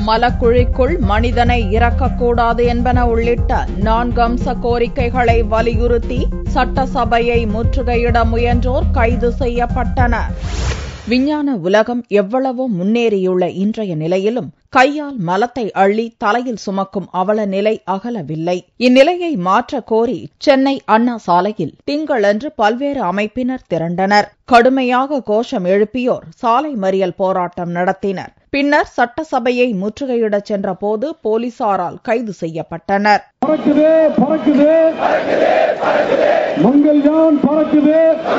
மலக்குழிக்குள் மனிதனை இறக்கக்கூடாது என்பன உள்ளிட்ட நான்கு அம்ச கோரிக்கைகளை வலியுறுத்தி சட்டசபையை முற்றுகையிட முயன்றோர் கைது செய்யப்பட்டனர் விஞ்ஞான உலகம் எவ்வளவோ முன்னேறியுள்ள இன்றைய நிலையிலும் கையால் மலத்தை அள்ளி தலையில் சுமக்கும் அவல நிலை அகலவில்லை இந்நிலையை மாற்ற கோரி சென்னை அண்ணா சாலையில் திங்களன்று பல்வேறு அமைப்பினர் திரண்டனர் கடுமையாக கோஷம் எழுப்பியோர் சாலை மறியல் போராட்டம் நடத்தினர் பின்னர் சட்டசபையை முற்றுகையிடச் சென்றபோது போலீசாரால் கைது செய்யப்பட்டனர் பறக்குது பறக்குது மங்கள்யான் பறக்குது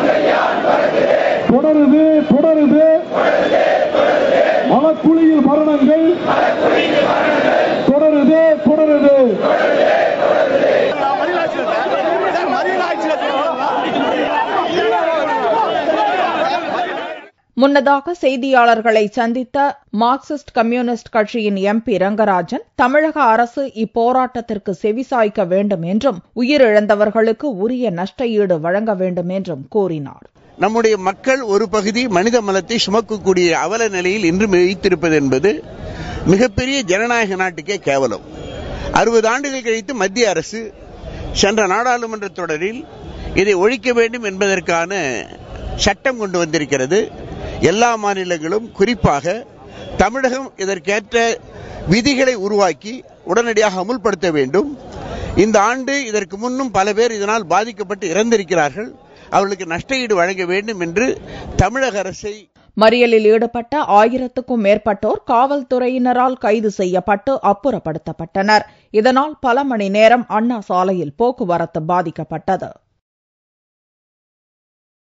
தொடருது தொடருது மலக்குழியில் மரணங்கள் தொடருது தொடருது முன்னதாக செய்தியாளர்களை சந்தித்த மார்க்சிஸ்ட் கம்யூனிஸ்ட் கட்சியின் எம்பி ரங்கராஜன் தமிழக அரசு இப்போராட்டத்திற்கு செவிசாய்க்க வேண்டும் என்றும் உயிரிழந்தவர்களுக்கு உரிய நஷ்ட ஈடு வழங்க வேண்டும் என்றும் கூறினார் நம்முடைய மக்கள் ஒரு பகுதி மனித மலத்தை சுமக்கக்கூடிய அவல நிலையில் இன்று வைத்திருப்பது என்பது மிகப்பெரிய ஜனநாயக நாட்டுக்கே கேவலம் அறுபது ஆண்டுகள் கழித்து மத்திய அரசு சென்ற நாடாளுமன்ற தொடரில் இதை ஒழிக்க வேண்டும் என்பதற்கான சட்டம் கொண்டு வந்திருக்கிறது எல்லா மாநிலங்களும் குறிப்பாக தமிழகம் இதற்கேற்ற விதிகளை உருவாக்கி உடனடியாக அமுல்படுத்த வேண்டும் இந்த ஆண்டு இதற்கு முன்னும் பல பேர் இதனால் பாதிக்கப்பட்டு இறந்திருக்கிறார்கள் அவர்களுக்கு நஷ்ட ஈடு வழங்க வேண்டும் என்று தமிழக அரசை மறியலில் ஈடுபட்ட ஆயிரத்துக்கும் மேற்பட்டோர் காவல்துறையினரால் கைது செய்யப்பட்டு அப்புறப்படுத்தப்பட்டனர் இதனால் பல மணி நேரம் அண்ணா சாலையில் போக்குவரத்து பாதிக்கப்பட்டது